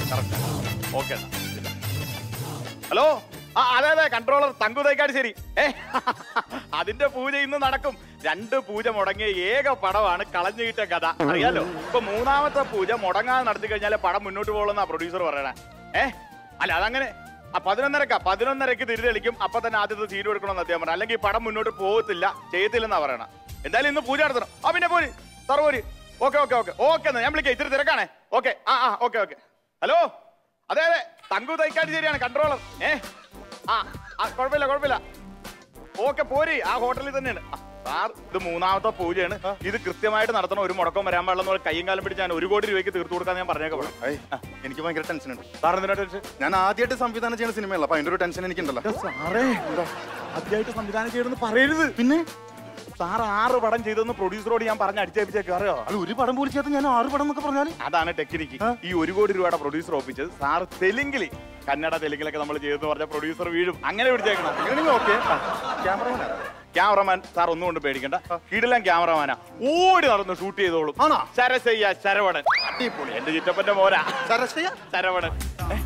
Okay hello ആ അതെ അതെ കൺട്രോളർ തങ്കു തൈക്കാട് ശരി ഏ അതിന്റെ പൂജ ഇന്ന് നടക്കും രണ്ട് പൂജ മുടങ്ങിയ ഏക പടമാണ് കളഞ്ഞു കിട്ടിയ കഥ അറിയാലോ ഇപ്പൊ മൂന്നാമത്തെ പൂജ മുടങ്ങാതെ നടത്തി കഴിഞ്ഞാലേ പടം മുന്നോട്ട് പോകുന്ന പ്രൊഡ്യൂസർ പറയണേ ഏ അല്ല അതങ്ങനെ ആ പതിനൊന്നരക്ക പതിനൊന്നരക്ക് തിരിതെളിക്കും അപ്പൊ തന്നെ ആദ്യത്തെ സീൻ എടുക്കണമെന്ന് അദ്ദേഹം പറഞ്ഞു അല്ലെങ്കിൽ ഈ പടം മുന്നോട്ട് പോകത്തില്ല ചെയ്യത്തില്ലെന്നാ പറയണ എന്തായാലും ഇന്ന് പൂജ നടത്തണം ആ പിന്നെ പോരി സാർ പോരി ഓക്കെ ഓക്കെ ഓക്കെ ഓക്കെ എന്നാ ഞാൻ വിളിക്കാം ഇത്തിരി തിരക്കാണേ ഓക്കെ ആ ആ ഓക്കെ ഓക്കെ ഹലോ അതെ അതെ തങ്കു തൈക്കാട് ശരിയാണ് കൺട്രോളർ ഏ ആ ആ, കുഴപ്പമില്ല കുഴപ്പമില്ല ഓക്കെ പോരി ആ ഹോട്ടലിൽ തന്നെയാണ് ആ, സാർ ഇത് മൂന്നാമത്തെ പൂജയാണ് ഇത് കൃത്യമായിട്ട് നടത്തണം ഒരു മുടക്കം വരാൻ പാടില്ലെന്ന് കയ്യും കാലം പിടിച്ച് ഞാൻ ഒരു കോടി രൂപയ്ക്ക് തീർത്തു കൊടുക്കാൻ ഞാൻ പറഞ്ഞേക്കാം ഏയ്, എനിക്ക് ഭയങ്കര ടെൻഷൻ ഉണ്ട് സാർ എന്തിനാ ടെൻഷൻ ഞാൻ ആദ്യമായിട്ട് സംവിധാനം ചെയ്യുന്ന സിനിമയല്ല അപ്പൊ അതിന്റെ ഒരു ടെൻഷൻ എനിക്കുണ്ടല്ലോ സാറേ ആദ്യമായിട്ട് സംവിധാനം ചെയ്യണമെന്ന് പറയരുത് പിന്നെ സാർ ആറ് പടം ചെയ്തെന്ന് പ്രൊഡ്യൂസറോട് ഞാൻ പറഞ്ഞ് അടിച്ചേപ്പിച്ചേക്ക് അറിയോ അല്ല ഒരു പടം പോലും ചെയ്യാത്ത ഞാൻ ആറ് പടം എന്നൊക്കെ പറഞ്ഞാൽ അതാണ് ടെക്നിക്ക് ഈ ഒരു കോടി രൂപയുടെ പ്രൊഡ്യൂസർ ഒപ്പിച്ചത് സാർ തെലുങ്കില് കന്നഡ തെലുങ്കിലൊക്കെ നമ്മൾ ചെയ്തെന്ന് പറഞ്ഞ പ്രൊഡ്യൂസർ വീഴും അങ്ങനെ പിടിച്ചേക്കണം അങ്ങനെയെങ്കിൽ ഓക്കെ ക്യാമറ ക്യാമറമാൻ സാർ ഒന്നും കൊണ്ട് പേടിക്കണ്ട കിടിലൻ ക്യാമറമാനാ ഓടി നടന്ന് ഷൂട്ട് ചെയ്തോളും ആണോ? ശരശയ്യ ശരവണൻ അടിപൊളി എന്റെ ചിറ്റപ്പന്റെ മോരാ സരസ്വയ ശരവണൻ ഏ?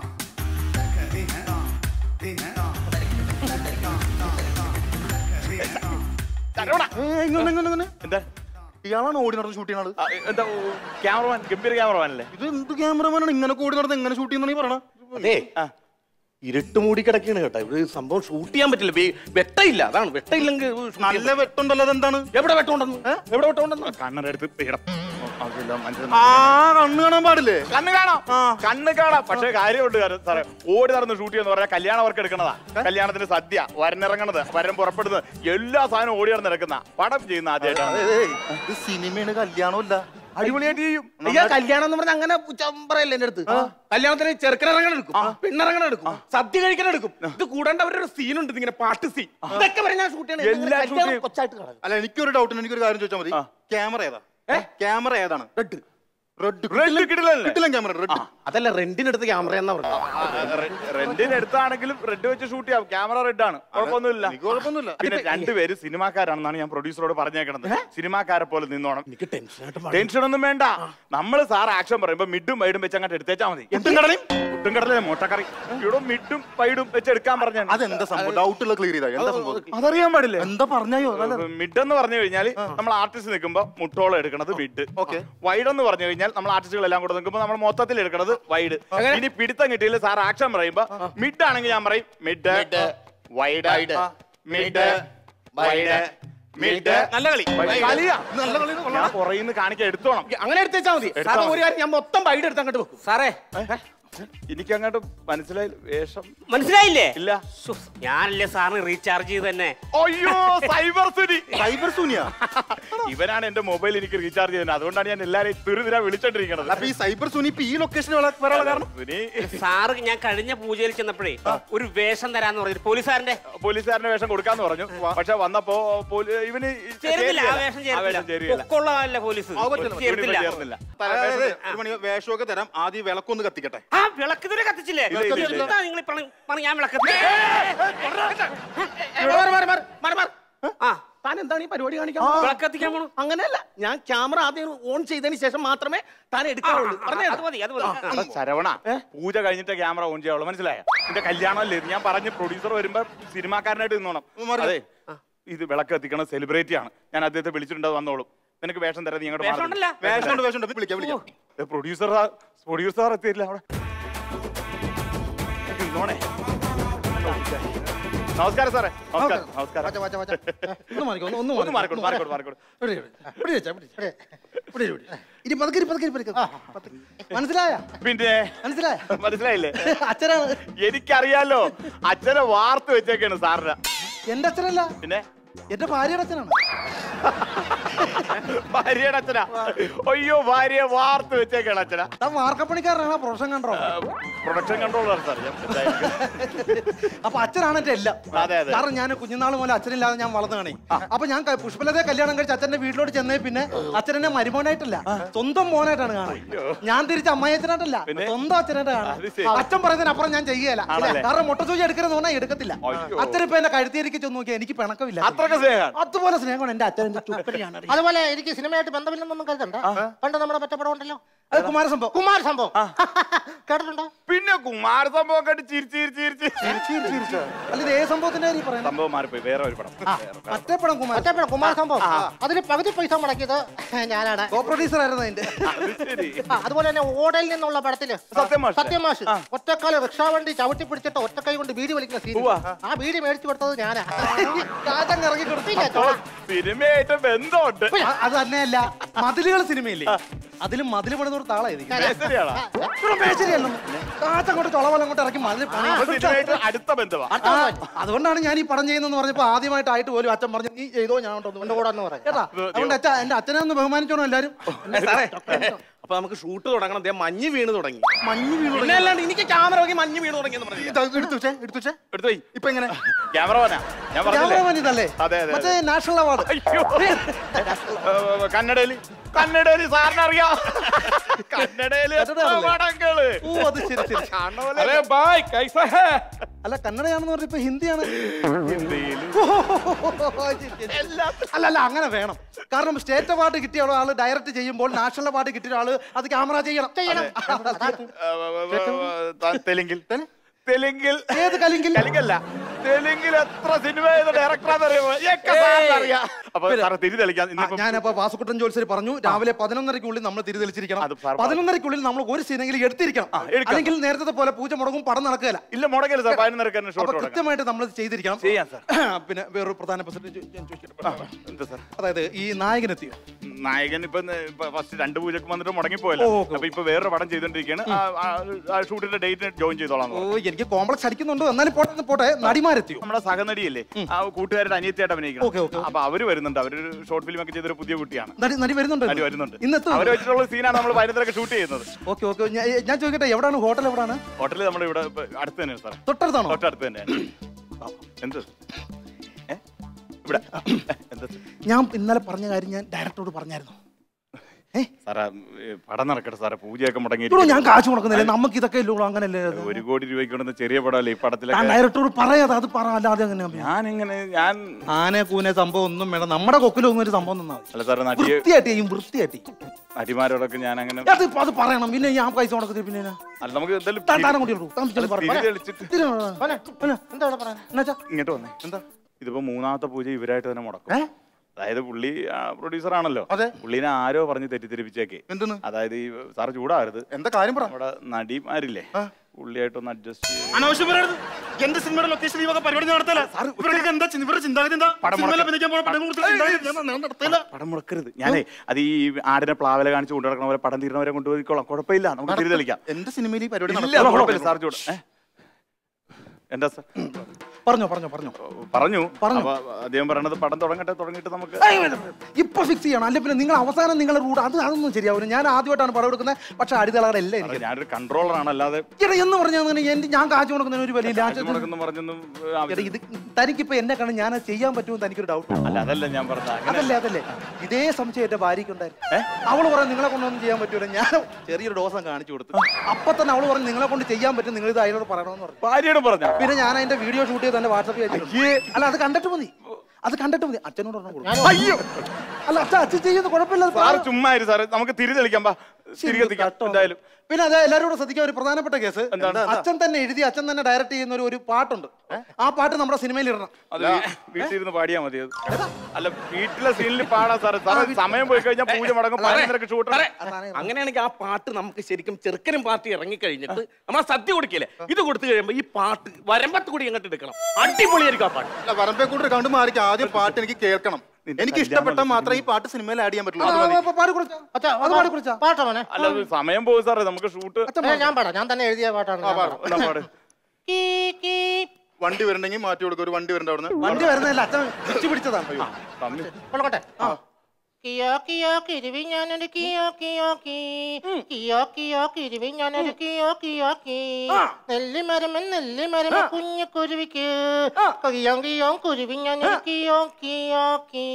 ശരവണ ഇങ്ങനെ ഇങ്ങനെ ഇങ്ങനെ എന്താ ഇയാളാണ് ഓടി നടന്ന് ഷൂട്ട് ചെയ്യുന്നത് ആ, എന്താ ക്യാമറമാൻ ഗംഭീര ക്യാമറമാൻ അല്ലേ ഇത് എന്ത് ക്യാമറമാനാണ് ഇങ്ങനെ ഓടി നടന്ന് എങ്ങനെ ഷൂട്ട് ചെയ്യുന്ന പറയണ അതെ ഇരുട്ട് മൂടി കിടക്കാണ് കേട്ടോ ഇവിടെ സംഭവം ഷൂട്ട് ചെയ്യാൻ പറ്റില്ല വേ- വെട്ടയില്ല അതാണ് വെട്ടയില്ലെങ്കിൽ shoot ചെയ്യാൻ നല്ല വെട്ടുണ്ടല്ലോ അതെന്താണ് പറ്റില്ല. എവിടെ വെട്ടമുണ്ടെന്ന് എവിടെ വെട്ടമുണ്ടെന്ന് കണ്ണെടുത്ത് ഇടം ആവശ്യമില്ല, മനസ്സിലായി. ആ കണ്ണ് കാണാൻ പാടില്ലേ കണ്ണ് കാണാം കണ്ണ് കാണാം പക്ഷെ കാര്യമുണ്ട് കാര്യം സാറേ ഓടി നടന്ന് ഷൂട്ട് ചെയ്യുന്ന പറഞ്ഞാൽ കല്യാണ വർക്ക് എടുക്കണതാ കല്യാണത്തിന് സദ്യ വരനിറങ്ങണത് വരൻ പുറപ്പെടുന്നത് എല്ലാ സാധനവും ഓടി നടന്ന് നടക്കുന്ന പടം ചെയ്യുന്ന ആദ്യമായിട്ടാണ് ഏയ്, ഏയ്, ഇത് സിനിമയാണ് കല്യാണമല്ല അടിപൊളിയായിട്ട് ചെയ്യും അയ്യാ കല്യാണം എന്ന് പറഞ്ഞാൽ അങ്ങനെ പറയല്ലേ എന്റെ അടുത്ത് കല്യാണത്തിന് ചെറുക്കനിറങ്ങണ എടുക്കും പെണ്ണിറങ്ങണ എടുക്കും സദ്യ കഴിക്കാൻ എടുക്കും ഇത് കൂടാണ്ട് അവരൊരു സീനുണ്ട് ഇതിങ്ങനെ പാട്ട് സീൻ ഇതൊക്കെ വരെ ഞാൻ ഷൂട്ട് എല്ലാം shoot ചെയ്യും. കൊച്ചായിട്ട് കാണാം അല്ല എനിക്കൊരു ഡൗട്ട് എനിക്കൊരു കാര്യം ചോദിച്ചാൽ മതി ക്യാമറ ഏതാ ക്യാമറ ഏതാണ് റെഡ് റെഡ് റെഡ് കിടിലല്ലേ കിട്ടില്ല ക്യാമറ റെഡ് അതല്ല റെന്റിനെടുത്ത ക്യാമറ എന്നാ പറഞ്ഞത് റെഡിന് എടുത്താണെങ്കിലും റെഡ് വെച്ച് ഷൂട്ട് ചെയ്യാം ക്യാമറ റെഡ് ആണ് കുഴപ്പമൊന്നുമില്ല എനിക്ക് കുഴപ്പമൊന്നുമില്ല പിന്നെ രണ്ടുപേര് സിനിമാക്കാരാണെന്നാണ് ഞാൻ പ്രൊഡ്യൂസറോട് പറഞ്ഞേക്കണത് സിനിമാക്കാരെ പോലെ നിന്നോണം എനിക്ക് ടെൻഷനായിട്ട് ടെൻഷൻ ഒന്നും വേണ്ട നമ്മൾ സാർ ആക്ഷൻ പറയുമ്പോ മിഡും വൈഡും വെച്ച് അങ്ങോട്ട് എടുത്തേച്ചാ മതി പുട്ടും കടലയും പുട്ടും കടലേ മുട്ടക്കറി ഇവിടെ മിഡും വൈഡും വെച്ച് എടുക്കാൻ പറഞ്ഞു അതെന്താ സംഭവം ഡൗട്ട് ഉള്ള ക്ലിയർ ചെയ്താ എന്താ സംഭവം അതറിയാൻ പാടില്ലേ എന്താ പറഞ്ഞോ മിഡ് എന്ന് പറഞ്ഞു കഴിഞ്ഞാൽ നമ്മൾ ആർട്ടിസ്റ്റ് നിൽക്കുമ്പോ മുട്ടോളം എടുക്കണത് മിഡ് Okay. വൈഡ് എന്ന് പറഞ്ഞു കഴിഞ്ഞാൽ നമ്മൾ ആർട്ടിസ്റ്റുകൾ എല്ലാം കൂടെ നിൽക്കുമ്പോൾ നമ്മൾ മൊത്തത്തിൽ എടുക്കണത് വൈഡ് ഇനി പിടുത്തം കിട്ടിയില്ല സാർ ആക്ഷൻ പറയുമ്പോ മിഡ് ആണെങ്കിൽ ഞാൻ പറയും mid wide mid wide mid നല്ല കളി കളിയാ ഞാൻ പുറയിന്ന് കാണിക്കാൻ എടുത്തോണം അങ്ങനെ എടുത്തേച്ചാ മതി സാറ് ഒരു കാര്യം ഞാൻ മൊത്തം ബൈഡ് എടുത്ത് അങ്ങോട്ട് വെക്കും സാറേ എനിക്ക് അങ്ങോട്ട് മനസ്സിലായി വേഷം മനസ്സിലായില്ലേ ഇല്ല ശ്ശോ, ഞാനല്ലേ സാറിന് റീചാർജ് ചെയ്ത് തന്നെ അയ്യോ സൈബർ സുനി സൈബർ സൂനിയ ഇവനാണ് എന്റെ മൊബൈൽ എനിക്ക് റീചാർജ് ചെയ്യുന്നത് അതുകൊണ്ടാണ് ഞാൻ എല്ലാരെയും തിരുതിരാ വിളിച്ചോണ്ടിരിക്കണത് അപ്പൊ ഈ സൈബർ സൂനി ഇപ്പൊ ഈ ലൊക്കേഷനിൽ വരാനുള്ള കാരണം സുനി സാറ് ഞാൻ കഴിഞ്ഞ പൂജയിൽ ചെന്നപ്പോഴേ ഒരു വേഷം തരാന്ന് പറഞ്ഞു പോലീസുകാരന്റെ പോലീസുകാരന് വേഷം കൊടുക്കാന്ന് പറഞ്ഞു പക്ഷെ വന്നപ്പോ പോലീ- ഇവന് ചേരുന്നില്ല ആ ചേരുന്നില്ല. വേഷം ആ വേഷം ചേരുന്നില്ല ചേരുന്നില്ല. പൊക്കമുള്ളതല്ല പോലീസ് ചേർത്തില്ല ചേർന്നില്ല. അതായത് ഒരു മണി വേഷമൊക്കെ തരാം ആദ്യം വിളക്കൊന്ന് കത്തിക്കട്ടെ ആ വിളക്ക് ഇതുവരെ കത്തിച്ചില്ലേ ഇല്ല, ഇല്ല, ഇല്ല. എന്താ നിങ്ങൾ പറഞ്ഞു ഞാൻ വിളക്കത്തി മാറ്, മാറ്, മാറ്, മാറ്, മാറ്. ആ താൻ എന്താണ് ഈ പരിപാടി കാണിക്കാൻ വിളക്ക് കത്തിക്കാൻ പോണു അങ്ങനെയല്ല ഞാൻ ക്യാമറ ആദ്യം ഓൺ ചെയ്തതിന് ശേഷം മാത്രമേ താൻ എടുക്കാവുള്ളൂ പറഞ്ഞേ അത് മതി അത് മതി എടാ ശരവണ പൂജ കഴിഞ്ഞിട്ട് ക്യാമറ ഓൺ ചെയ്യാവുള്ളൂ മനസ്സിലായ നിന്റെ കല്യാണമല്ലേ ഇത് ഞാൻ പറഞ്ഞ് പ്രൊഡ്യൂസർ വരുമ്പോ സിനിമാക്കാരനായിട്ട് നിന്നോണം അതെ ഇത് വിളക്ക് കത്തിക്കണ സെലിബ്രിറ്റി ആണ് ഞാൻ അദ്ദേഹത്തെ വിളിച്ചിട്ടുണ്ട് അത് വന്നോളും നിനക്ക് വേഷം തരാം നീ അങ്ങോട്ട് വേഷം ഉണ്ടല്ലോ വേഷമുണ്ട് വേഷമുണ്ട് വിളിക്കാം വിളിക്കാം പ്രൊഡ്യൂസർ പ്രൊഡ്യൂസർ എത്തിയില്ല അവിടെ നിന്നോണേ നമസ്കാരം സാറേ നമസ്കാരം നമസ്കാരം ഒന്ന് മാറിക്കോ ഒന്ന് ഒന്ന് മാറിക്കോട് മാറിക്കോട് മാറിക്കോട് ഇനി പതുക്കെ ഇരി, പതുക്കെ ഇരി, പതുക്കെ. പതുക്കെ. മനസ്സിലായ പിന്നെ മനസ്സിലായ മനസ്സിലായില്ലേ അച്ഛനാണ് എനിക്കറിയാലോ അച്ഛനെ വാർത്ത് വെച്ചേക്കാണ് സാറിന് എന്റെ അച്ഛനല്ല പിന്നെ എന്റെ ഭാര്യയുടെ അച്ഛനാണ് ഭാര്യയുടെ അച്ഛനാ അയ്യോ ഭാര്യയെ വാർത്ത് വെച്ചേക്കാണ് അച്ഛനാ താൻ വാർക്കപ്പണിക്കാരനാണ് പ്രൊഫഷൻ കണ്ടോ പ്രൊഡക്ഷൻ കൺട്രോളർ സാർ ഞാൻ എന്തായാലും. അപ്പൊ അച്ഛനാണ് എന്റെ എല്ലാം അതെ, അതെ. കാരണം ഞാൻ കുഞ്ഞുനാൾ മുതൽ അച്ഛനില്ലാതെ ഞാൻ വളർന്നു കാണേ അപ്പൊ ഞാൻ ക- പുഷ്പലതയെ കല്യാണം കഴിച്ച് അച്ഛന്റെ വീട്ടിലോട്ട് ചെന്നേ പിന്നെ അച്ഛൻ എന്നെ മരുമോനായിട്ടല്ല സ്വന്തം മോനായിട്ടാണ് കാണുന്നത് ഞാൻ തിരിച്ച് അമ്മായിച്ചനായിട്ടല്ല പിന്നെ? സ്വന്തം അച്ഛനായിട്ട് അത് ശരി. കാണാം അച്ഛൻ പറയുന്നതിനപ്പുറം ഞാൻ ചെയ്യുകയല്ല ആണല്ലേ? കാരണം മുട്ടസൂചി എടുക്കരുതെന്ന് പറഞ്ഞാൽ എടുക്കത്തില്ല അയ്യോ. അച്ഛൻ ഇപ്പൊ എന്നെ കഴുത്തിയിരിക്കും ചെന്ന് നോക്കിയാൽ എനിക്ക് പിണക്കമില്ല അത്രക്ക് സ്നേഹം അതുപോലെ സ്നേഹമാണ് എന്റെ അച്ഛൻ എന്റെ ചുപ്പനെയാണ് അറിയാം. അതുപോലെ എനിക്ക് സിനിമയായിട്ട് ബന്ധമില്ലെന്നൊന്നും കരുതണ്ട പണ്ട് നമ്മുടെ മറ്റേ പടം ഉണ്ടല്ലോ അത് കുമാരസംഭവം കുമാർ സംഭവം കേട്ടിട്ടുണ്ടോ പിന്നെ കുമാര സംഭവം കണ്ട് ചിരിച്ച് ചിരിച്ച് ചിരിച്ച് അല്ല ഇത് ഏത് സംഭവത്തിന്റെ കാര്യം പറയുന്നത് സംഭവം മാറിപ്പോയി വേറെ ഒരു പടം മറ്റേ പടം കുമാരൻ മറ്റേ പടം കുമാർ സംഭവം അതിന് പകുതി പൈസ മുടക്കിയത് ഞാനാണ് കോ പ്രൊഡ്യൂസർ ആയിരുന്നു അതിന്റെ അത് ശരി ആ, അതുപോലെ തന്നെ ഓടയിൽ നിന്നുള്ള പടത്തില് സത്യമാഷ്. സത്യമാഷ് ഒറ്റക്കാല് റിക്ഷാ വണ്ടി ചവിട്ടി പിടിച്ചിട്ട് ഒറ്റക്കൈ കൊണ്ട് ബീഡി വലിക്കുന്ന സീൻ ഉവ്വ. ആ ബീഡി മേടിച്ചു കൊടുത്തത് ഞാനാ കാറ്റങ്ങ് ഇറങ്ങി കൊടുത്തു പിന്നെ ചോള. സിനിമയായിട്ട് ബന്ധമുണ്ട് അ- അത് തന്നെയല്ല മതിലുകൾ സിനിമയില്ലേ അതിലും മതിൽ പണിതോട് താളായത് ശരിയാണോ കാറ്റങ്ങോട്ട് ചൊളവല അങ്ങോട്ട് ഇറക്കി മതിൽ പണി അപ്പൊ സിനിമയായിട്ട് അടുത്ത ബന്ധമാ ആ, അതുകൊണ്ടാണ് ഞാൻ ഈ പടം ചെയ്യുന്നെന്ന് പറഞ്ഞപ്പോ ആദ്യമായിട്ടായിട്ട് പോലും അച്ഛൻ പറഞ്ഞു നീ ചെയ്തോ ഞാൻ ഉണ്ടോ എന്റെ കൂടെ ഒന്ന് പറയാം കേട്ടാ അതുകൊണ്ട് അച്ഛൻ എന്റെ അച്ഛനെ ഒന്ന് ബഹുമാനിച്ചോണോ എല്ലാരും അല്ല സാറേ അപ്പൊ നമുക്ക് ഷൂട്ട് തുടങ്ങണം ദേ മഞ്ഞ് വീണ് തുടങ്ങി മഞ്ഞ് വീണു പിന്നെ അല്ലാണ്ട് എനിക്ക് ക്യാമറ നോക്കി മഞ്ഞ് വീണ് തുടങ്ങി എന്ന് പറഞ്ഞു എടുത്തു വെച്ചേ എടുത്തു വെച്ചേ എടുത്തു പോയി ഇപ്പൊ എങ്ങനെ ക്യാമറമാനാ ഞാൻ പറഞ്ഞില്ലേ ക്യാമറമാൻ ഇതല്ലേ അതെ, അതെ, മറ്റേ നാഷണൽ അവാർഡ് അയ്യോ ഏ, കന്നഡയില് കന്നഡയില് സാറിന് അറിയാം കന്നഡയില് എത്ര കന്നഡ പടങ്ങള് ഓ അത് ശരി ശരി കാണുന്ന പോലെ അതെ ബായ് കൈസ ഹേ അല്ല കന്നഡയാണെന്ന് പറഞ്ഞ ഇപ്പൊ ഹിന്ദിയാണ് ഹിന്ദിയിലും അല്ല അല്ല അങ്ങനെ വേണം കാരണം സ്റ്റേറ്റ് അവാർഡ് കിട്ടിയ ആള് ഡയറക്റ്റ് ചെയ്യുമ്പോൾ നാഷണൽ അവാർഡ് കിട്ടിയ ആള് അത് ക്യാമറ ചെയ്യണം ചെയ്യണം ഏ, ഏ, ഏ, ത- തെലുങ്കിൽ തെലുങ്കിൽ ഏത് കലിങ്കിൽ തെലുങ്കല്ല തെലുങ്കിൽ എത്ര സിനിമ ചെയ്ത ഡയറക്ടറാന്നറിയാമോ ഒക്കെ സാറിന് അറിയാം അപ്പൊ സാറ് തിരി തെളിക്കാൻ ഇന്നിപ്പം ഞാനപ്പോ വാസുക്കുട്ടൻ ജോത്സര് പറഞ്ഞു രാവിലെ പതിനൊന്നരക്കുള്ളിൽ നമ്മൾ തിരിതെളിച്ചിരിക്കണം അത് സാർ പതിനൊന്നരക്കുള്ളിൽ നമ്മൾ ഒരു സീനെങ്കിലും എടുത്തിരിക്കണം എടുക്കാം. അല്ലെങ്കിൽ നേരത്തെ പോലെ പൂജ മുടങ്ങും പടം നടക്കുകയില്ല ഇല്ല മുടക്കല്ല സാർ പതിനൊന്നരക്ക് തന്നെ അപ്പൊ ഷോട്ട് തുടങ്ങാം കൃത്യമായിട്ട് നമ്മൾ ചെയ്തിരിക്കണം ചെയ്യാം സാർ പിന്നെ വേറൊരു പ്രധാനപ്പെട്ട ഒരു ഞാൻ ചോദിക്കട്ടെ? എന്താ സാർ അതായത് ഈ നായകനെത്തിയോ നായകൻ ഇപ്പൊ ഫസ്റ്റ് രണ്ട് പൂജക്ക് വന്നിട്ട് മുടങ്ങിപ്പോയല്ലോ ഓ, ഓക്കെ, അപ്പൊ ഇപ്പൊ വേറൊരു പടം ചെയ്തോണ്ടിരിക്കുകയാണ് ആ- ആ- ആ ഷൂട്ടിന്റെ ഡേറ്റിന് ജോയിൻ ചെയ്തോളാം ഓ എനിക്ക് കോംപ്ലക്സ് അടിക്കുന്നുണ്ട് എന്നാലും പോട്ടെ പോട്ടെ നടിമാരെത്തിയോ നമ്മുടെ സഹനടിയല്ലേ ആ കൂട്ടുകാരുടെ അനിയത്തിയായിട്ട് ഓക്കെ, അഭിനയിക്കണം ഓക്കെ. അപ്പൊ അവര് വരുന്നുണ്ട് അവരൊരു ഷോർട്ട് ഫിലിം ഒക്കെ ചെയ്തൊരു പുതിയ കുട്ടിയാണ് നടി നടി വരുന്നുണ്ട് നടി വരുന്നുണ്ട് ഇന്നെത്തും അവരെ വെച്ചിട്ടുള്ള സീനാണ് നമ്മൾ വൈകുന്നേരമൊക്കെ ഷൂട്ട് ചെയ്യുന്നത് ഓക്കെ ഓക്കെ ഞാൻ ചോദിക്കട്ടെ എവിടാണ് ഹോട്ടൽ എവിടാണ് ഹോട്ടലിൽ നമ്മുടെ ഇവിടെ ഇപ്പൊ അടുത്ത് തന്നെയാണ് സാർ തൊട്ടടുത്താണോ തൊട്ടടുത്ത് തന്നെയാണ് എന്ത് ഏ? ഇവിടെ എന്താ ഞാൻ ഇന്നലെ പറഞ്ഞ കാര്യം ഞാൻ ഡയറക്ടറോട് പറഞ്ഞായിരുന്നു ഏ സാറേ ഏ, പടം നടക്കട്ടെ സാറേ പൂജയൊക്കെ മുടങ്ങി ഇവിടെ ഞാൻ കാശ് മുടക്കുന്നില്ല നമുക്ക് ഇതൊക്കെ ഇല്ലൂ അങ്ങനല്ലേ അത്? ഒരു കോടി രൂപയ്ക്ക് കൊണ്ടുവന്ന ചെറിയ പടമല്ലേ ഈ താൻ പടത്തിലൊക്കെ ഡയറക്ടറോട് പറയാതെ അത് പറ അല്ലാതെ അങ്ങനെ ഞാൻ ഇങ്ങനെ ഞാൻ ആനെ കൂനെ സംഭവം ഒന്നും വേണം നമ്മുടെ കൊക്കിലൊന്നും ഒരു സംഭവം തന്നാ മതി അല്ല സാറേ നടിയെ വൃത്തിയായിട്ട് ചെയ്യും വൃത്തിയായിട്ട് ചെയ്യും. നടിമാരോടൊക്കെ ഞാൻ അങ്ങനെ അത് ഇപ്പൊ അത് പറയണം പിന്നെ ഞാൻ പൈസ മുടക്കത്തില്ല പിന്നെ എന്നാ? അല്ല നമുക്ക് എന്തായാലും താൻ താനം കൂടി ഇടൂ. താൻ ചെന്ന് പറ. തിരി തെളിച്ചിട്ട് തിരി പറ. പിന്നെ, എന്താ ഇവിടെ പറയാൻ എന്നുവെച്ചാ? ഇങ്ങോട്ട് വന്നേ എന്താ ഇതിപ്പോ മൂന്നാമത്തെ പൂജ ഇവരായിട്ട് തന്നെ മുടക്കും ഏ? അതായത് പുള്ളി പ്രൊഡ്യൂസർ ആണല്ലോ അതെ. പുള്ളിനെ ആരോ പറഞ്ഞ് തെറ്റിദ്ധരിപ്പിച്ചേക്കെ എന്തെന്ന് അതായത് ഈ സാറ് ചൂടാകരുത് എന്താ കാര്യം പറ നമ്മുടെ നടിമാരില്ലേ പുള്ളിയായിട്ടൊന്ന് അഡ്ജസ്റ്റ് ചെയ്ത് അനാവശ്യം പറയരുത് എന്റെ സിനിമയുടെ ലൊക്കേഷൻ ഈ വക പരിപാടി നടത്തല ഇവരുടെ എന്താ ചി- ഇവരുടെ ചിന്താഗതി എന്താ സിനിമയിൽ അഭിനയിക്കാൻ പോണ പടം കൊടുത്തിട്ട് ചിന്താഗതി ഞാൻ- ഞാൻ നടത്തില്ല പടം മുടക്കരുത് ഞാനേ അത് ഈ ആടിനെ പ്ലാവല കാണിച്ച് കൊണ്ടു നടക്കണ പോലെ പടം തീരണവരെ കൊണ്ടുപോയിക്കോളാം കുഴപ്പമില്ല നമുക്ക് തിരി തെളിക്കാം എന്റെ സിനിമയിൽ ഈ പരിപാടി ഇല്ല നടത്തില്ല. കുഴപ്പമില്ല സാർ ചൂട് ഏ? എന്താ സാർ പറഞ്ഞോ പറഞ്ഞോ പറഞ്ഞോ പറഞ്ഞു പറഞ്ഞു. അപ്പൊ അദ്ദേഹം പറയണത് പടം തുടങ്ങട്ടെ തുടങ്ങിയിട്ട് നമുക്ക് ഏയ് വേണ്ട, വേണ്ട. ഇപ്പൊ ഫിക്സ് ചെയ്യണം അല്ലെ പിന്നെ നിങ്ങൾ അവസാനം നിങ്ങളുടെ റൂട്ട് അത് അതൊന്നും ശരിയാവില്ല ഞാൻ ആദ്യമായിട്ടാണ് പടം എടുക്കുന്നത് പക്ഷെ അടിതളകടെ എല്ലാം അത് എനിക്ക് ഞാനൊരു കൺട്രോളറാണ് അല്ലാതെ എടാ എന്ന് പറഞ്ഞാൽ എന്റെ ഞാൻ കാശ് കൊടുക്കുന്നതിന് ഒരു വലിയ കാശ് മുടക്കുന്നു പറഞ്ഞൊന്നും എടാ ആവശ്യം- ഇത് തനിക്കിപ്പോ എന്നെ കാണാൻ ഞാൻ അത് ചെയ്യാൻ പറ്റുമോ തനിക്കൊരു ഡൗട്ട് അല്ല അതല്ല ഞാൻ പറഞ്ഞത് അങ്ങനെ അതല്ലേ അതല്ലേ ഇതേ സംശയം എന്റെ ഭാര്യയ്ക്കുണ്ടായിരുന്നു അവള് പറഞ്ഞു നിങ്ങളെ കൊണ്ടൊന്നും ചെയ്യാൻ പറ്റൂല ഞാൻ ചെറിയൊരു ഡോസം കാണിച്ചു കൊടുത്തു അപ്പൊ തന്നെ അവള് പറഞ്ഞു നിങ്ങളെ കൊണ്ട് ചെയ്യാൻ പറ്റും നിങ്ങൾ ഇത് അയാളോട് പറയണമെന്ന് പറഞ്ഞു ഭാര്യയോട് പറഞ്ഞ പിന്നെ ഞാൻ അതിന്റെ വീഡിയോ ഷൂട്ട് ചെയ്ത് തന്നെ വാട്സപ്പ് ചെയ്തിട്ടുണ്ട് അല്ല അത് കണ്ടിട്ട് മതി അത് കണ്ടിട്ട് മതി അച്ഛനോട് പറഞ്ഞു കൊടുക്കും അയ്യോ അല്ല അച്ഛൻ അച്ഛൻ ചെയ്യുന്നത് കുഴപ്പമില്ല അത് സാർ പറ. ചുമ്മാ ഇരു സാറ് നമുക്ക് തിരി തെളിക്കാം പാ തിരികെ എത്തിക്കാം കേട്ടോ. എന്തായാലും പിന്നെ അത് എല്ലാവരും കൂടെ ശ്രദ്ധിക്കാൻ ഒരു പ്രധാനപ്പെട്ട കേസ് അച്ഛൻ തന്നെ എഴുതി അച്ഛൻ തന്നെ ഡയറക്ട് ചെയ്യുന്ന ഒരു ഒരു പാട്ടുണ്ട് ആ പാട്ട് നമ്മുടെ സിനിമയിൽ ഇടണം അത് വീ- വീട്ടിലിരുന്ന് പാടിയാ മതി അത് അല്ല വീട്ടിലെ സീനിൽ പാടാം സാറ് സാറ് സമയം പോയി കഴിഞ്ഞാൽ പൂജ മുടങ്ങും പതിനൊന്നരക്ക് ഷൂട്ട് സാറേ, അങ്ങനെയാണെങ്കിൽ ആ പാട്ട് നമുക്ക് ശരിക്കും ചെറുക്കനും പാർട്ടി ഇറങ്ങി കഴിഞ്ഞിട്ട് നമ്മൾ ആ സദ്യ കൊടുക്കില്ലേ ഇത് കൊടുത്തു കഴിയുമ്പോ ഈ പാട്ട് വരമ്പത്ത് കൂടി അങ്ങോട്ട് എടുക്കണം അടിപൊളിയായിരിക്കും ആ പാട്ട് അല്ല വരമ്പേ കൂടെ കണ്ടു മാറിക്ക് ആദ്യം പാട്ട് എനിക്ക് കേൾക്കണം എനിക്ക് ഇഷ്ടപ്പെട്ട മാത്രമേ ഈ പാട്ട് സിനിമയിൽ ആഡ് ചെയ്യാൻ പറ്റുള്ളൂ അത് മതി. പാടി കൊടുത്താ അച്ഛാ അത് പാടി കൊടുത്താ പാട്ടോ മോനെ അല്ല അത് സമയം പോകും സാറേ നമുക്ക് ഷൂട്ട് ഏ, ഞാൻ പാടാം ഞാൻ തന്നെ എഴുതിയ പാട്ടാണ് ഞാൻ പാടാം. എന്നാ പാട് കീ, കീ. വണ്ടി വരണ്ടെങ്കിൽ മാറ്റി കൊടുക്കും ഒരു വണ്ടി വരണ്ട അവിടുന്ന് വണ്ടി വരുന്നതല്ല അച്ഛൻ പിടിച്ചു പിടിച്ചതാണ് തമ്മി കൊള്ളട്ടെ കിയോ കിയോ കിരുവി ഞാനൊരു കിയോ കിയോ കീ കിയോ കിയോ കിരുവി ഞാനൊരു കിയോ കിയോ കീ നെല്ലിമരമൻ നെല്ലിമരമ കുഞ്ഞു കുരുവിക്ക് കിയോ കിയോ കുരുവി ഞാനൊരു കിയോ കിയോ കീ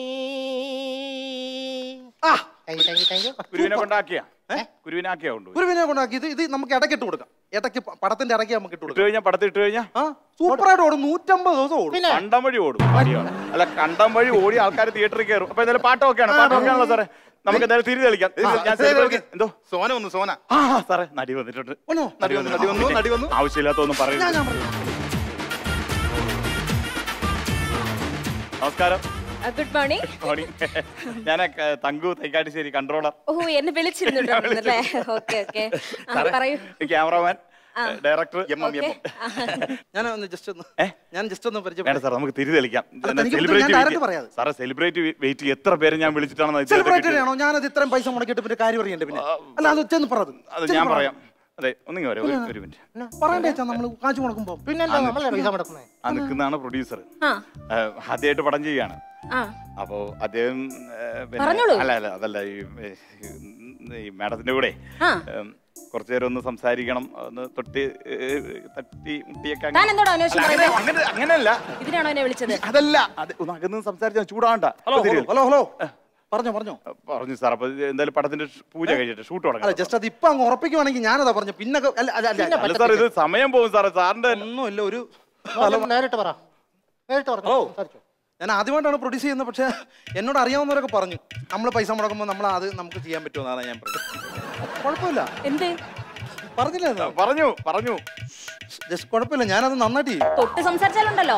thank you thank you thank you ഗുരുവിനെ കൊണ്ടാക്കിയാ ഗുരുവിനെ ആക്കിയാ കൊണ്ടുപോയി ഗുരുവിനെ കൊണ്ടാക്കി ഇത് ഇത് നമുക്ക് ഇടയ്ക്കിട്ട് കൊടുക്കാം ഇടയ്ക്ക് പ- പടത്തിന്റെ ഇടയ്ക്ക് നമുക്ക് ഇട്ട് ഇട്ട് കൊടുക്കാം കഴിഞ്ഞാൽ പടത്തിൽ ഇട്ട് കഴിഞ്ഞാൽ ആ സൂപ്പറായിട്ട് ഓടും നൂറ്റമ്പത് ദിവസം ഓടും പിന്നെ കണ്ടം വഴി ഓടും മടിയാണ്. അല്ല കണ്ടം വഴി ഓടി ആൾക്കാർ തിയേറ്ററിൽ കയറും അപ്പൊ എന്തായാലും പാട്ടൊക്കെയാണ് പാട്ടൊക്കെയാണല്ലോ സാറേ നമുക്ക് എന്തായാലും തിരി തെളിക്കാം ഇത് ഞാൻ celebrate- എന്തോ സോന വന്നു സോന ആ സാറേ നടി വന്നിട്ടുണ്ട് വന്നോ? നടി വന്നു നടി വന്നു നടി വന്നു ആവശ്യമില്ലാത്തൊന്നും ഞാൻ പറയുന്നത് ഞാൻ പറഞ്ഞു നമസ്കാരം ഗുഡ് മോർണിംഗ് മോർണിംഗ് ഞാൻ തങ്കു തൈക്കാട്ടുശ്ശേരി കൺട്രോളർ ഓ എന്നെ വിളിച്ചിരുന്നുണ്ടല്ലേ ഓക്കെ ഓക്കെ പറയൂ ക്യാമറമാൻ ആ. ഡയറക്ടർ എം എം എം ഓക്കെ ഞാൻ ഒന്ന് ജസ്റ്റ് ഒന്ന് ഏ? ഞാൻ ജസ്റ്റ് ഒന്ന് വേണ്ട പരിചയപ്പെടാം സാർ നമുക്ക് തിരി തെളിക്കാം അല്ല, തനിക്ക് ഞാൻ direct പറയാതെ. സാറേ സെലിബ്രേറ്റ് വെയിറ്റ് എത്ര പേര് ഞാൻ വിളിച്ചിട്ടാണെന്ന് സെലിബ്രേറ്റഡ് ആണോ ഞാനത് ഇത്രയും പൈസ മുടക്കിയിട്ട് പിന്നെ കാര്യം അറിയണ്ടേ പിന്നെ അല്ല അത് ചെന്ന് പറത് അത് ഞാൻ പറയാം അതെ ഒന്നിങ്ങി വരാം ഒരു- ഒരു മിനിറ്റ് പറയണ്ടേ വെച്ചാ നമ്മള് കാശ് മുടക്കുമ്പോ പിന്നെ നമ്മളെ പൈസ മുടക്കുന്നേ ആ നിൽക്കുന്നതാണ് പ്രൊഡ്യൂസർ ആ ആദ്യമായിട്ട് പടം ചെയ്യാണ് ആ അപ്പോ അദ്ദേഹം ഏ, പിന്നെ- പറഞ്ഞോളൂ. അല്ല അല്ല അതല്ല ഈ ഏ, ഈ മാഡത്തിന്റെ കൂടെ ആ. ഏം, കുറച്ചു നേരം ഒന്ന് സംസാരിക്കണം ഒന്ന് തൊട്ടി ഏ, തട്ടി മുട്ടിയൊക്കെ താൻ എന്തോടാ അന്വേഷണം അല്ല, അങ്ങനെ- പറയുന്നത് അങ്ങനെ അങ്ങനെയല്ല ഇതിനാണോ എന്നെ വിളിച്ചത് അതല്ല അത് ഒന്ന് അകന്ന് സംസാരിച്ചാൽ ചൂടാണ്ട ഹലോ ഹലോ ഹലോ ഹലോ പറഞ്ഞോ പറഞ്ഞോ പറഞ്ഞു സാർ അപ്പൊ ഇത് എന്തായാലും പടത്തിന്റെ ഷ് പൂജ കഴിഞ്ഞിട്ട് ഷൂട്ട് അല്ല തുടങ്ങാം ജസ്റ്റ് അത് ഇപ്പൊ അങ്ങ് ഉറപ്പിക്കുവാണെങ്കിൽ ഞാനതാ പറഞ്ഞു പിന്നെ അല്ല അല്ല അല്ല, അല്ല അല്ല സാർ ഇത് സമയം പോകും സാറേ സാറിന്റെ ഒന്നുമില്ല ഒരു മോനെ നേരിട്ട് പറ നേരിട്ട് പറഞ്ഞു ഹലോ. സംസാരിച്ചോ ഞാൻ ആദ്യമായിട്ടാണ് പ്രൊഡ്യൂസ് ചെയ്യുന്നത് പക്ഷേ എന്നോട് അറിയാവുന്നവരൊക്കെ പറഞ്ഞു നമ്മൾ പൈസ മുടക്കുമ്പോൾ നമ്മൾ അത് നമുക്ക് ചെയ്യാൻ പറ്റുമെന്നാണ് ഞാൻ പറഞ്ഞത് കുഴപ്പമില്ല എന്ത് പറഞ്ഞില്ലേ പറഞ്ഞു പറഞ്ഞു ജസ്റ്റ് കുഴപ്പമില്ല ഞാനത് നന്നായിട്ട് ചെയ്യും തൊട്ട് സംസാരിച്ചാലുണ്ടല്ലോ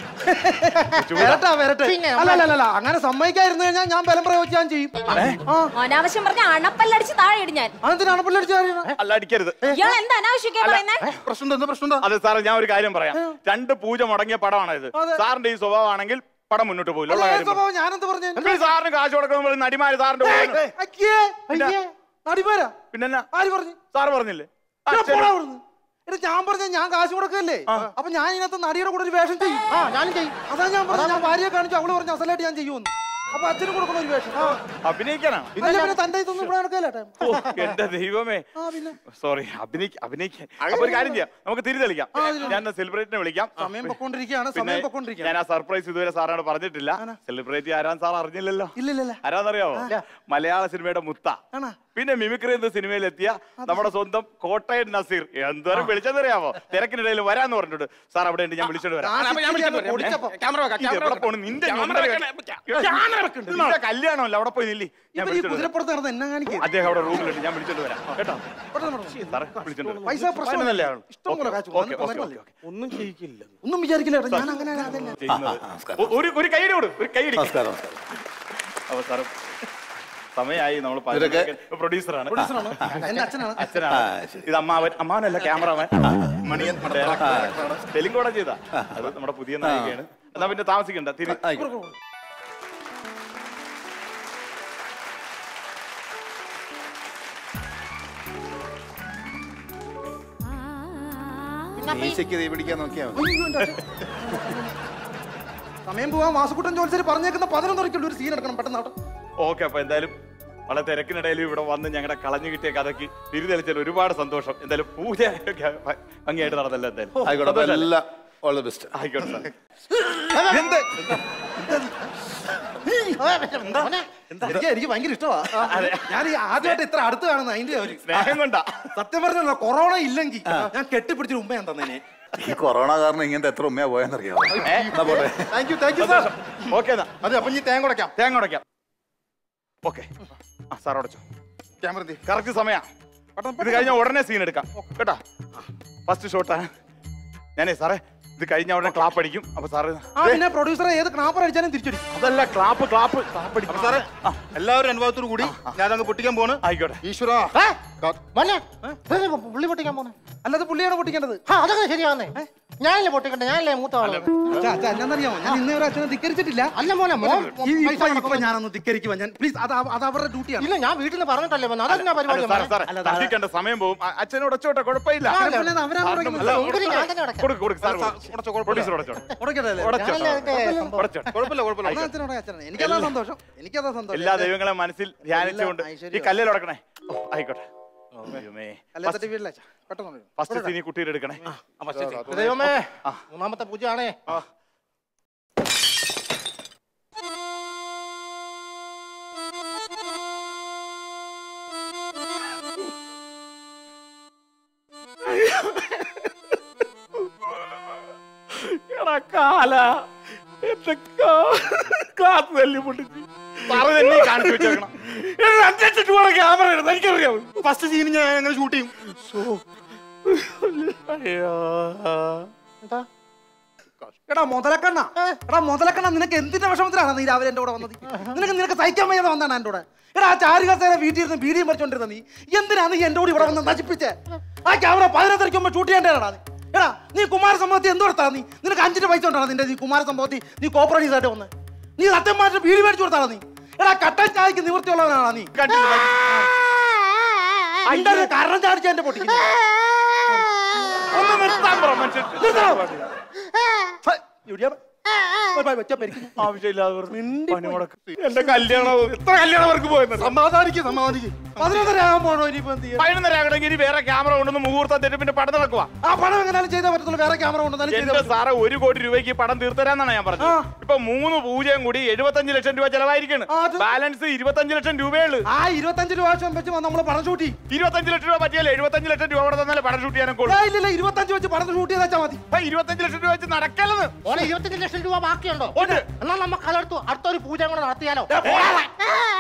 വരട്ടെ വരട്ടെ പിന്നെ അല്ല അല്ല അല്ല അങ്ങനെ സമ്മതിക്കായിരുന്നു കഴിഞ്ഞാൽ ഞാൻ ബലം പ്രയോഗിച്ച് ഞാൻ ചെയ്യും ആ അനാവശ്യം പറഞ്ഞ അണപ്പല്ലടിച്ച് താഴെ ഇടും ഞാൻ അതെന്തിനാണ് പിള്ളേർ അല്ല അടിക്കരുത് ഇയാൾ എന്താ അനാവശ്യമൊക്കെ പറയുന്നേ പ്രശ്നം എന്താ എന്താ പ്രശ്നം എന്താ അതെ സാറേ ഞാൻ ഒരു കാര്യം പറയാം രണ്ട് പൂജ മുടങ്ങിയ പടമാണ് ഇത് അതെ. സാറിന്റെ ഈ സ്വഭാവമാണെങ്കിൽ പടം മുന്നോട്ട് പോയില്ല ഉള്ള കാര്യം പറഞ്ഞു. ഞാനെന്ത് പറഞ്ഞു ഇപ്പൊ ഈ സാറിന് കാശ് കൊടുക്കുന്ന നടിമാര് സാറിന്റെ കൂടെ അയ്യേ അയ്യേ നടിമാരാ പിന്നെ ആര് പറഞ്ഞു സാറ് പറഞ്ഞില്ലേ ആ, ഞാൻ ശരി. പോടാ അവിടുന്ന്. എടാ ഞാൻ പറഞ്ഞ ഞാൻ കാശ് കൊടുക്കല്ലേ അപ്പൊ ഞാൻ ഇതിനകത്ത് നടിയുടെ കൂടെ ഒരു വേഷം ചെയ്യും ആ ഞാനും ചെയ്യും അതാ ഞാൻ പറഞ്ഞ ഞാൻ ഭാര്യയെ കാണിച്ചു അവള് പറഞ്ഞു അസലായിട്ട് ഞാൻ ചെയ്യുമെന്ന് അപ്പൊ അച്ഛന് കൊടുക്കുന്ന ഒരു വേഷം അഭിനയിക്കാനാ അല്ല പിന്നെ തന്റെ ഇതൊന്നും ഇവിടെ നടക്കല്ലേ ഓ, എന്റെ ദൈവമേ ആ പിന്നെ സോറി അഭിനയിക്ക അഭിനയിക്കാൻ അപ്പൊ ഒരു കാര്യം ചെയ്യാം നമുക്ക് തിരി തെളിക്കാം ഞാൻ സെലിബ്രേറ്റിനെ വിളിക്കാം സമയം പൊക്കോണ്ടിരിക്കുകയാണ് പിന്നെ സമയം പൊക്കോണ്ടിരിക്കുകയാണ് ഞാൻ ആ സർപ്രൈസ് ഇതുവരെ സാറിനോട് പറഞ്ഞിട്ടില്ല സെലിബ്രേറ്റ് ആരാൻ സാർ അറിഞ്ഞില്ലല്ലോ ഇല്ല ഇല്ല ഇല്ല ആരാന്നറിയാവോ മലയാള സിനിമയുടെ മുത്ത ആണോ പിന്നെ മിമിക്രി എന്ന സിനിമയിലെത്തിയ നമ്മുടെ സ്വന്തം കോട്ടയം നസീർ എന്തോരം വിളിച്ചെന്നറിയാമോ തിരക്കിനിടയിൽ വരാന്ന് പറഞ്ഞിട്ടുണ്ട് സാർ അവിടെ ഉണ്ട് ഞാൻ വിളിച്ചോണ്ട് വരാം ആ, ഞാൻ വിളിച്ചോണ്ട് വരാം. പൊടിച്ചപ്പോ. ക്യാമറ വെക്കാം, ഇത് ക്യാമറ എവിടെ വെക്കാം. പോണ്? നിന്റെ ക്യാമറ ഞൊണ്ടര വെക്കണം. വെക്കണം. നിന്റെ കല്യാണമല്ല അവിടെ പോയി നില്ലി ഞാൻ ഇവർ ഈ വിളിച്ചോണ്ട് വരാം. കുതിരപ്പുറത്ത് നടന്ന് എന്നാ കാണിക്കുക അദ്ദേഹം അവിടെ റൂമിലുണ്ട് ഞാൻ വിളിച്ചോണ്ട് വരാം കേട്ടോ പെട്ടെന്ന് പെട്ടെന്ന്. സാറേ വിളിച്ചോണ്ട് വരാം പൈസ പ്രശ്നമല്ല പതിനൊന്നല്ലേ ആവുള്ളൂ. ഇഷ്ടം പോലെ ഓക്കേ, കാശ് ഓക്കേ, ഓക്കേ, ഓക്കേ, ഓക്കേ. ഒന്നും ചെയ്യിക്കില്ല ഒന്നും വിചാരിക്കില്ല ഏട്ടാ ഞാൻ അങ്ങനെ അതല്ല ചെയ്യുന്നത്. ഒ- ഒരു ഒരു കൈയ്യടി കൊടു ഒരു കൈയ്യടി അപ്പൊ സാറ് സമയമായി നമ്മൾ പ്രൊഡ്യൂസറാണ് എന്റെ അച്ഛനാണ് അച്ഛനാണ് ഇത് അമ്മാവൻ അമ്മാവനല്ല ക്യാമറമാൻ മണിയൻ തെലുങ്ക് കൂടെ ചെയ്താ അത് നമ്മുടെ പുതിയ നായികയാണ് എന്നാ പിന്നെ താമസിക്കണ്ട തിരി മീശയ്ക്ക് തീ പിടിക്കാൻ നോക്കിയാ മതി. സമയം പോവാൻ വാസുക്കുട്ടൻ ജോലിസരി പറഞ്ഞേക്കുന്ന പതിനൊന്നരക്കുള്ള ഒരു സീൻ എടുക്കണം പെട്ടെന്ന് അവിടെ ഓക്കെ അപ്പൊ എന്തായാലും വളരെ തിരക്കിനിടയിൽ ഇവിടെ വന്ന് ഞങ്ങളുടെ കളഞ്ഞു കിട്ടിയ കഥയ്ക്ക് തിരിതെളിച്ചാൽ ഒരുപാട് സന്തോഷം എന്തായാലും പൂജ ഒക്കെ ഭംഗിയായിട്ട് നടന്നല്ലോ എന്തായാലും ആയിക്കോട്ടെ അപ്പൊ സന്തോഷമല്ലേ? എല്ലാം ഓൾ ദ ബെസ്റ്റ് ആയിക്കോട്ടെ സാർ മോനെ എനിക്ക് എനിക്ക് ഭയങ്കര ഇഷ്ടമാ ഞാൻ ഈ ആദ്യമായിട്ട് ഇത്ര അടുത്ത് കാണുന്ന അതിന്റെ ഒരു സ്നേഹം കൊണ്ടാ സത്യം പറഞ്ഞല്ലോ കൊറോണ ഇല്ലെങ്കിൽ ഞാൻ കെട്ടിപ്പിടിച്ചൊരു ഉമ്മ ഞാൻ തന്നേനെ ഈ കൊറോണ കാരണം ഇങ്ങനത്തെ എത്ര ഉമ്മയാ പോയെന്നറിയാമോ എന്നാ പോട്ടെ thank you thank you sir okay എന്നാ അതെ അപ്പൊ ഇനി തേങ്ങ ഉടയ്ക്കാം തേങ്ങ ഉടയ്ക്കാം ഓക്കെ ആ സാർ ഉടച്ചോ ക്യാമറ തീ കറക്റ്റ് സമയാ ഇത് കഴിഞ്ഞ ഉടനെ സീൻ എടുക്കാം കേട്ടാ ഫസ്റ്റ് ഷോട്ടാ ഞാനേ സാറേ ഇത് കഴിഞ്ഞ ഉടനെ ക്ലാപ്പ് അടിക്കും അപ്പൊ സാറ് ആ പിന്നെ പ്രൊഡ്യൂസറെ ഏത് ക്നാപ്പർ അടിച്ചാലും തിരിച്ചടിക്കും അതല്ല ക്ലാപ്പ് ക്ലാപ്പ് ക്ലാപ്പ് അപ്പൊ അടിക്കും സാറേ എല്ലാവരും അനുഭവത്തോടു കൂടി ഞാൻ അങ്ങ് പൊട്ടിക്കാൻ പോണ് ആയിക്കോട്ടെ ഈശ്വര മോനെ ഇതെന്താ പുള്ളി പൊട്ടിക്കാൻ പോണേ അല്ലാതെ പുള്ളിയാണ് പൊട്ടിക്കേണ്ടത് ആ അതൊക്കെ ശരിയാന്നേ ഞാനല്ലേ പൊട്ടിക്കണ്ടേ ഞാനല്ലേ മൂത്ത ആള് അച്ഛാ, അച്ഛാ, എന്നാന്നറിയാമോ ഞാൻ ഇന്നേ ഒരു അച്ഛനെ ധിക്കരിച്ചിട്ടില്ല അല്ല മോനെ മോൻ ഈ ഇപ്പൊ ഇപ്പൊ ഞാനൊന്ന് ധിക്കരിക്കുവാ ഞാൻ പ്ലീസ് അത് അവ- അത് അവരുടെ ഡ്യൂട്ടിയാണ് ഇല്ല ഞാൻ വീട്ടിൽ നിന്ന് പറഞ്ഞിട്ടല്ലേ വന്നത് അതെന്നാ പരിപാടി അല്ല, സാറേ സാറേ തർക്കിക്കേണ്ട സമയം പോകും അ- അച്ഛനെ ഉടച്ചോട്ടെ കുഴപ്പമില്ല അവരാണ് പറയുന്നത്. അല്ല, മുമ്പിൽ ഞാൻ തന്നെ അടക്കാം കൊടുക്ക് കൊടുക്ക് സാർ പ്രൊഡ്യൂസർ ഉടച്ചോട്ടെ ഉടക്കട്ടെ അല്ലേ? ഉടച്ചോ ഞാനല്ലേ അതിന്റെ സംഭവം. ഉടച്ചോട്ടെ കുഴപ്പമില്ല കുഴപ്പമില്ല എന്നാ അച്ഛനോട് അച്ഛനാണ് എനിക്കതാ സന്തോഷം എനിക്കതാ സന്തോഷം എല്ലാ ദൈവങ്ങളെ മനസ്സിൽ ധ്യാനിച്ചുകൊണ്ട് ഈ ഐശ്വര്യം. കല്ലിൽ ഉടക്കണേ ഓ, ആയിക്കോട്ടെ ദൈവമേ. അല്ലാത്ത വീട്ടിലെ അച്ഛാ പെട്ടെന്ന് കൊണ്ടുവരൂ. ഫസ്റ്റ് സീനി കുട്ടിയുടെ എടുക്കണേ ദൈവമേ മൂന്നാമത്തെ പൂജയാണേ കാല എന്തൊക്കെ കാത്തു തല്ലി പൊട്ടിച്ച് സാറ് തന്നെ ഈ കാണിച്ചു വെച്ചേക്കണം അഞ്ചെട്ട് പോണ ക്യാമറ എടുത്ത് എനിക്കറിയാം ഫസ്റ്റ് സീൻ ഞാൻ അങ്ങനെ ഷൂട്ട് ചെയ്യും അയ്യോ എടാ മുതലക്കണ്ണ എടാ മുതലക്കണ്ണ നിനക്ക് എന്തിന്റെ വിഷമത്തിലാണ് നീ രാവിലെ എന്റെ കൂടെ വന്നത് നിനക്ക് നിനക്ക് സഹിക്കാൻ വയ്യാതെ വന്നാണ് എന്റെ കൂടെ എടാ ആ ചാരുകസേന വീട്ടിൽ ഇരുന്ന് ബീഡിയും പറിച്ചോണ്ടിരുന്ന നീ എന്തിനാ നീ എന്റെ കൂടെ ഇവിടെ വന്ന് നശിപ്പിച്ചേ ആ ക്യാമറ പതിനൊന്നരയ്ക്ക് മുമ്പ് ഷൂട്ട് ചെയ്യേണ്ടതാ നീ എടാ നീ കുമാരസംഭവത്തിൽ എന്ത് കൊടുത്താ നീ നിനക്ക് അഞ്ചിന്റെ പൈസ ഉണ്ടാണ് നിന്റെ നീ കുമാരസംഭവത്തിൽ നീ കോപ്പറേറ്റീവ് ആയിട്ട് വന്ന് നീ സത്യം മാറ്റി ബീഡി മേടിച്ചു കൊടുത്താടാ നീ എടാ കട്ടൻ ചായക്ക് നിവൃത്തിയുള്ളവനാണോ നീ അതിന്റെ ഒരു കാരണം ചാടിച്ച എന്റെ പൊട്ടിക്കുന്നു ഒന്ന് നിർത്താൻ പറ മനുഷ്യൻ ഹേ, ഇവിടെയാ. പോയി, പോയി, വെച്ചാ പെരിക്കുന്നു. ആവശ്യമില്ലാതെ വെറുതെ പണി മുടക്ക്. എന്റെ കല്യാണം എത്ര കല്യാണം വർക്ക് പോയെന്ന് സമാധാനിക്ക് സമാധാനിക്ക് പതിനൊന്നര ആകാൻ പോണോ ഇനിയിപ്പോ എന്ത് ചെയ്യാ? പതിനൊന്നര ആകണമെങ്കിൽ ഇനി വേറെ ക്യാമറ കൊണ്ടൊന്ന് മുഹൂർത്തം തെറ്റി പിന്നെ പടം നടക്കുക ആ പണം എങ്ങനെയാലും ചെയ്താൽ പറ്റത്തുള്ളൂ വേറെ ക്യാമറ കൊണ്ടുവന്നാലും ചെയ്താൽ എന്റെ പറ്റും. സാറേ ഒരു കോടി രൂപയ്ക്ക് പടം തീർത്തരാന്നാണ് ഞാൻ പറഞ്ഞത് ആ. ഇപ്പൊ മൂന്ന് പൂജയും കൂടി എഴുപത്തഞ്ച് ലക്ഷം രൂപ ചെലവായിരിക്കാണ് ആ, അത് ബാലൻസ് ഇരുപത്തഞ്ച് ലക്ഷം രൂപയുള്ളു ആ ഇരുപത്തഞ്ച് രൂപ വർഷം വെച്ച് നമ്മൾ പണം ഷൂട്ട് ചെയ്യും ഇരുപത്തഞ്ച് ലക്ഷം രൂപ പറ്റിയാലേ എഴുപത്തഞ്ച് ലക്ഷം രൂപ കൂടെ തന്നാലേ പടം ഷൂട്ട് ചെയ്യാനൊക്കെ ഉള്ളൂ ഏയ്, ഇല്ലില്ല ഇരുപത്തഞ്ച് വെച്ച് പണം ഷൂട്ട് ചെയ്താൽ വെച്ചാൽ മതി അപ്പൊ ഇരുപത്തഞ്ച് ലക്ഷം രൂപ വെച്ച് നടക്കല്ലെന്ന് ഓനെ ഇരുപത്തഞ്ച് ലക്ഷം രൂപ ബാക്കിയുണ്ടോ ഉണ്ട്. എന്നാ നമുക്ക് അതെടുത്തു അടുത്തൊരു പൂജ കൂടെ നടത്തിയാലോ ഏ, പോടാ.